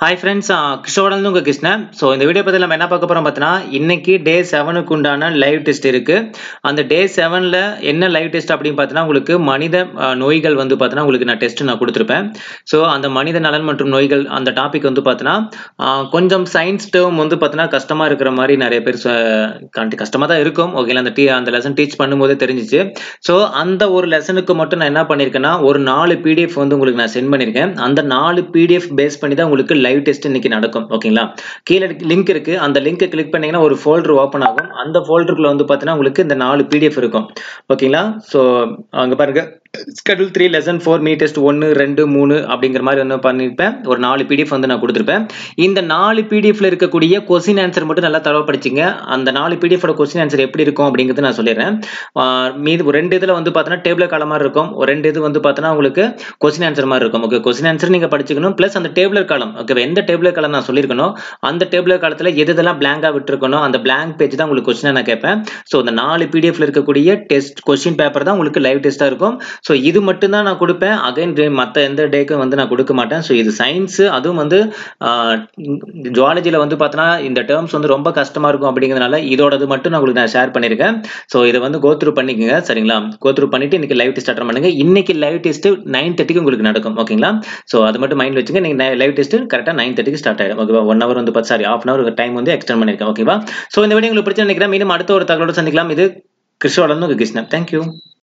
hi friends கிஷோடந்து உங்கள் Krishnan so இந்த video பற்றி நம்ம என்ன பார்க்க போகிறோம் பார்த்தீங்கன்னா இன்னைக்கு டே செவனுக்கு உண்டான லைவ் டெஸ்ட் இருக்குது அந்த டே செவனில் என்ன லைவ் டெஸ்ட் அப்படின்னு பார்த்தீங்கன்னா உங்களுக்கு மனித அஹ், நோய்கள் வந்து பார்த்தீங்கன்னா உங்களுக்கு நான் டெஸ்ட் நான் கொடுத்துருப்பேன் ஸோ அந்த மனித நலன் மற்றும் நோய்கள் அந்த டாபிக் வந்து பார்த்தீங்கன்னா அஹ், கொஞ்சம் சயின்ஸ் டேர்ம் வந்து பார்த்தீங்கன்னா கஷ்டமாக இருக்கிற மாதிரி நிறைய பேர் கஷ்டமாக தான் இருக்கும் ஓகேங்களா அந்த டீ அந்த லெசன் டீச் பண்ணும்போதே தெரிஞ்சிச்சு ஸோ அந்த ஒரு லெசனுக்கு மட்டும் நான் என்ன பண்ணியிருக்கேன்னா ஒரு நாலு பிடிஎஃப் வந்து உங்களுக்கு நான் சென்ட் பண்ணியிருக்கேன் அந்த நாலு பிடிஎஃப் பேஸ் பண்ணி தான் உங்களுக்கு லைவ் டெஸ்ட் இன்னைக்கு நடக்கும் ஓகேங்களா கீழே லிங்க் இருக்கு அந்த லிங்க் கிளிக் பண்ணீங்கன்னா ஒரு ஃபோல்டர் ஓப்பன் ஆகும் அந்த ஃபோல்டருக்குள்ள வந்து பார்த்தீங்கன்னா உங்களுக்கு இந்த நாலு பிடிஎஃப் இருக்கும் ஓகேங்களா ஸோ அங்கே பாருங்க schedule three lesson four me test ஒன்று ரெண்டு மூணு அப்படிங்கிற மாதிரி வந்து பண்ணியிருப்பேன் ஒரு நாலு பிடிஎஃப் வந்து நான் கொடுத்துருப்பேன் இந்த நாலு பிடிஎஃப்ல இருக்கக்கூடிய கொஸ்டின் ஆன்சர் மட்டும் நல்லா தரவா படிச்சிங்க அந்த நாலு பிடிஎஃபோட கொஸ்டின் ஆன்சர் எப்படி இருக்கும் அப்படிங்கிறது நான் சொல்லிடுறேன் ஆஹ் மீது ஒரு ரெண்டு இதில் வந்து பார்த்தோன்னா டேபிள் கால மாதிரி இருக்கும் ஒரு ரெண்டு இது வந்து பார்த்தோன்னா உங்களுக்கு கொஸ்டின் ஆன்சர் மாதிரி இருக்கும் ஓகே கொஸ்டின் ஆன்சர் நீங்கள் படிச்சுக்கணும் ப்ளஸ் அந்த டேபிளர் காலம் ஓகே எந்த டேபிளர் காலம் நான் சொல்லியிருக்கணும் அந்த டேபிளர் காலத்தில் எது இதெல்லாம் பிளாங்காக விட்டுருக்கணும் அந்த பிளாங்க் பேஜ் தான் உங்களுக்கு கொஸ்டினாக நான் கேட்பேன் ஸோ அந்த நாலு பிடிஎஃப்ல இருக்கக்கூடிய டெஸ்ட் கொஸ்டின் பேப்பர் தான் உங்களுக்கு லைவ் டெஸ்ட்டாக இருக்கும் ஸோ இது மட்டும் தான் நான் கொடுப்பேன் அகைன் மற்ற எந்த டேக்கும் வந்து நான் கொடுக்க மாட்டேன் ஸோ இது சயின்ஸ் அதுவும் வந்து ஜுவாலஜியில் வந்து பார்த்தோன்னா இந்த டேர்ம்ஸ் வந்து ரொம்ப கஷ்டமாக இருக்கும் அப்படிங்கிறதுனால இதோடது மட்டும் நான் உங்களுக்கு நான் ஷேர் பண்ணியிருக்கேன் ஸோ இதை வந்து கோத்ரூ பண்ணிக்கோங்க சரிங்களா கோத்ரூ பண்ணிட்டு இன்னைக்கு லைவ் டெஸ்ட் அட்டன் பண்ணுங்க இன்னைக்கு லைவ் டெஸ்ட் நைன் தேர்ட்டிக்கு உங்களுக்கு நடக்கும் ஓகேங்களா ஸோ அது மட்டும் மைண்ட் வச்சுங்க நீங்கள் லைவ் டெஸ்ட் கரெக்டாக நைன் தேர்ட்டிக்கு ஸ்டார்ட் ஆயிடும் ஓகேவா ஒன் ஹவர் வந்து பார்த்து sorry half an hour time வந்து எக்ஸ்டெண்ட் பண்ணியிருக்கேன் ஓகேவா ஸோ இந்த வீடியோ உங்களுக்கு பிடிச்ச நினைக்கிறேன் மீண்டும் அடுத்த ஒரு தகவலோட சந்திக்கலாம் இது கிருஷ்ணோட கிருஷ்ணன் தேங்க்யூ